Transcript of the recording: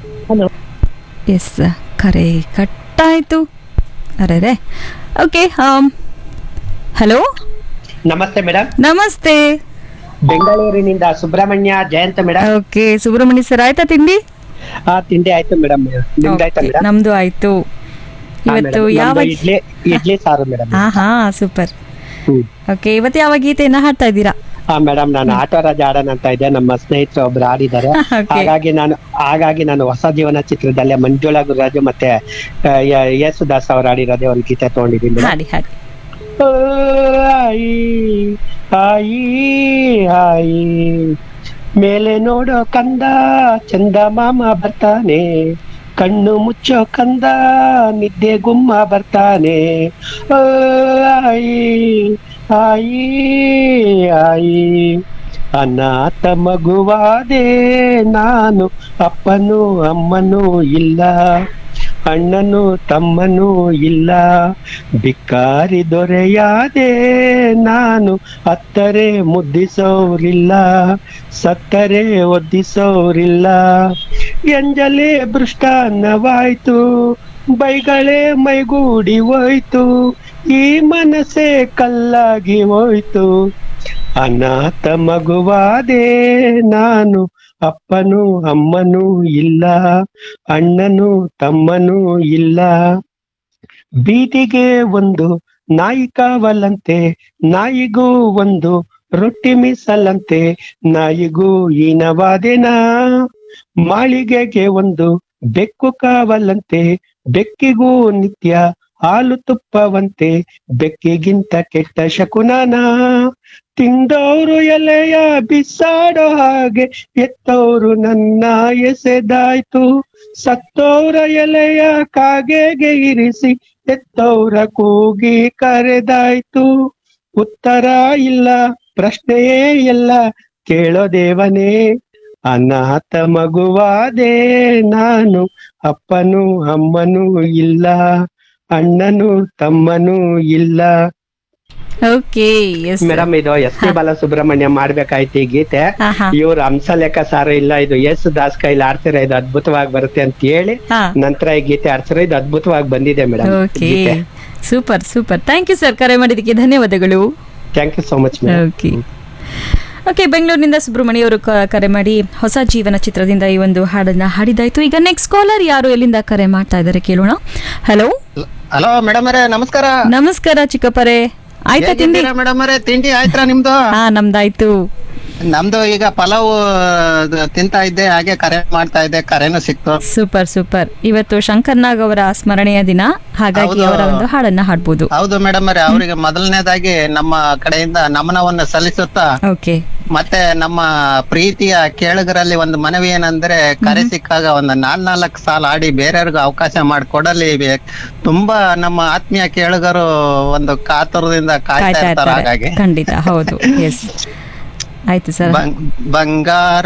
Hello S ಕರೆ ಕಟ್ಟಾಯಿತು ಅರೆ okay hello ನಮಸ್ತೆ ಮೇಡಮ್ ನಮಸ್ತೆ ಬೆಂಗಳೂರಿನಿಂದ Subrahmanya Jayanta madam okay Subrahmanya sir ಆಯ್ತಾ ತಿಂಡಿ ಆ ತಿಂಡಿ ಆಯ್ತು ಮೇಡಮ್ ನಿಮ್ದಾಯ್ತಾ Okay, ಮೇಡಮ್ ನಮ್ದು ಆಯ್ತು ಇವತ್ತು ಯಾವ ಇಡ್ಲಿ ಇಡ್ಲಿ ಸಾರು ಮೇಡಮ್ ಹಾ ಹಾ ಸೂಪರ್ ಹ್ಮ್ ಓಕೆ ಇವತ್ತು ಯಾವ ಗೀತೆಯನ್ನ ಹಾಡ್ತಾ ಇದ್ದೀರಾ ಹಾ ಮೇಡಮ್ ನಾನು ಆಟೋ ರಾಜ ಆಡನ್ ಅಂತ ಇದ್ದೆ ನಮ್ಮ ಸ್ನೇಹಿತರು ಒಬ್ರು ಆಡಿದ್ದಾರೆ Okay. ಹಾಗಾಗಿ ನಾನು ಹಾಗಾಗಿ ನಾನು ಹೊಸ ಜೀವನ ಚಿತ್ರದಲ್ಲೇ ಮಂಜುಳಾ ಗುರುರಾಜು ಮತ್ತೆ ಆ, ಯ- ಯೇಸುದಾಸ್ ಅವ್ರು ಆಡಿರೋದೇ ಒಂದು ಗೀತೆ ತಗೊಂಡಿದ್ದೀನಿ ಮೇಡಮ್ ಹಾಡಿ ಹಾಡಿ ಆಯಿ ಆಯಿ ಆಯಿ ಮೇಲೆ ನೋಡೋ ಕಂದ ಚಂದ ಮಾಮ ಬರ್ತಾನೆ ಕಣ್ಣು ಮುಚ್ಚೋ ಕಂದ ನಿದ್ದೆ ಗುಮ್ಮ ಬರ್ತಾನೆ ಓ, ಆಯಿ ಆಯಿ ಆಯಿ ಅನಾಥ ಮಗುವಾದೆ ನಾನು ಅಪ್ಪನೂ ಅಮ್ಮನೂ ಇಲ್ಲ ಅಣ್ಣನು ತಮ್ಮನೂ ಇಲ್ಲ ಬಿಕ್ಕಾರಿ ದೊರೆಯಾದೆ ನಾನು ಅತ್ತರೆ ಮುದ್ದಿಸೋರಿಲ್ಲ ಸತ್ತರೆ ಒದ್ದಿಸೋರಿಲ್ಲ ಎಂಜಲೆ ಭೃಷ್ಟಾನ್ನವಾಯ್ತು ಬೈಗಳೇ ಮೈಗೂಡಿ ಹೋಯ್ತು ಈ ಮನಸ್ಸೇ ಕಲ್ಲಾಗಿ ಹೋಯ್ತು ಅನಾಥ ಮಗುವಾದೆ ನಾನು ಅಪ್ಪನೂ ಅಮ್ಮನೂ ಇಲ್ಲ ಅಣ್ಣನೂ ತಮ್ಮನೂ ಇಲ್ಲ ಬೀದಿಗೆ ಒಂದು ನಾಯಿ ಕಾವಲಂತೆ ನಾಯಿಗೂ ಒಂದು ರೊಟ್ಟಿ ಮೀಸಲಂತೆ ನಾಯಿಗೂ ಈನವಾದೆನಾ ಮಾಳಿಗೆಗೆ ಒಂದು ಬೆಕ್ಕು ಕಾವಲಂತೆ ಬೆಕ್ಕಿಗೂ ನಿತ್ಯ ಹಾಲು ತುಪ್ಪವಂತೆ ಬೆಕ್ಕಿಗಿಂತ ಕೆಟ್ಟ ಶಕುನಾನ ತಿಂದವರು ಎಲೆಯ ಬಿಸಾಡೋ ಹಾಗೆ ಎತ್ತವರು ನನ್ನ ಎಸೆದಾಯ್ತು ಸತ್ತೋರ ಎಲೆಯ ಕಾಗೆಗೆ ಇರಿಸಿ ಎತ್ತೋರ ಕೂಗಿ ಕರೆದಾಯ್ತು ಉತ್ತರ ಇಲ್ಲ ಪ್ರಶ್ನೆಯೇ ಇಲ್ಲ ಕೇಳೋ ದೇವನೇ ಅನಾಥ ಮಗುವಾದೆ ನಾನು ಅಪ್ಪನೂ ಅಮ್ಮನೂ ಇಲ್ಲ ಅಣ್ಣನೂ ತಮ್ಮನೂ ಇಲ್ಲ ಓಕೆ ಎಸ್ ಮೇಡಮ್ ಇದು ಎಸ್ ಪಿ ಬಾಲಸುಬ್ರಹ್ಮಣ್ಯ ಮಾಡ್ಬೇಕಾಯ್ತು ಈ ಗೀತೆ ಹಾ ಹಾ ಇವ್ರು ಹಂಸಲೇಖ ಸಾರು ಇಲ್ಲ ಇದು ಎಸ್ ದಾಸ್ ಕೈಲಿ ಆಡ್ತಿರ ಇದು ಅದ್ಭುತವಾಗಿ ಬರುತ್ತೆ ಅಂತ ಹೇಳಿ ಹಾ ನಂತರ ಈ ಗೀತೆ ಆಡ್ಸಿರೋ ಇದು ಅದ್ಭುತವಾಗಿ ಬಂದಿದೆ madam okay super super thank you sir ಕರೆ ಮಾಡಿದ್ದಕ್ಕೆ ಧನ್ಯವಾದಗಳು thank you so much madam okay okay ಬೆಂಗಳೂರಿನಿಂದ ಸುಬ್ರಹ್ಮಣ್ಯ ಅವರು ಕ- ಕರೆ ಮಾಡಿ ಹೊಸ ಜೀವನ ಚಿತ್ರದಿಂದ ಈ ಒಂದು ಹಾಡನ್ನ ಹಾಡಿದಾಯ್ತು ಈಗ ನೆಕ್ಸ್ಟ್ ಕಾಲರ್ ಯಾರು ಎಲ್ಲಿಂದ ಕರೆ ಮಾಡ್ತಾ ಇದ್ದಾರೆ ಕೇಳೋಣ ಹಲೋ ಹಲೋ ಮೇಡಮ್ ಅವರೇ ನಮಸ್ಕಾರ ನಮಸ್ಕಾರ ಚಿಕ್ಕಪ್ಪರೇ ಆಯ್ತಾ ತಿಂಡಿ ಮೇಡಮ್ ಅವರೇ ತಿಂಡಿ ಆಯ್ತಾ ನಿಮ್ದು ಹಾ ನಮ್ದಾಯ್ತು ನಮ್ದು ಈಗ ಪಲಾವ್ ಅದು ತಿಂತಾ ಇದ್ದೆ ಹಾಗೆ ಕರೆ ಮಾಡ್ತಾ ಇದ್ದೆ ಕರೆನೂ ಸಿಕ್ತು ಸೂಪರ್ ಸೂಪರ್ ಇವತ್ತು ಶಂಕರ್ ನಾಗ್ ಅವರ ಸ್ಮರಣೆಯ ದಿನ ಹಾಗಾಗಿ ಹೌದು. ಅವರ ಒಂದು ಹಾಡನ್ನ ಹಾಡ್ಬೋದು ಹೌದು ಮೇಡಮ್ ಅವರೇ ಅವರಿಗೆ ಮೊದಲನೇದಾಗಿ ನಮ್ಮ ಕಡೆಯಿಂದ ನಮನವನ್ನು ಸಲ್ಲಿಸುತ್ತಾ ಓಕೆ ಮತ್ತೆ ನಮ್ಮ ಪ್ರೀತಿಯ ಕೇಳುಗರಲ್ಲಿ ಒಂದು ಮನವಿ ಏನಂದ್ರೆ ಕರೆ ಸಿಕ್ಕಾಗ ಒಂದು ನಾಲ್ನಾಲ್ಕು ಸಾಲ ಆಡಿ ಬೇರೆಯವ್ರಿಗೂ ಅವಕಾಶ ಮಾಡಿಕೊಡಲಿ ತುಂಬಾ ನಮ್ಮ ಆತ್ಮೀಯ ಕೇಳುಗರು ಒಂದು ಕಾತುರದಿಂದ ಕಾಯ್ತಾ ಕಾಯ್ತಾ ಇರ್ತಾರೆ ಇರ್ತಾರೆ ಹಾಗಾಗಿ ಖಂಡಿತ ಹೌದು ಎಸ್ ಆಯ್ತು ಸರ್ ಬಂಗ್- ಬಂಗಾರ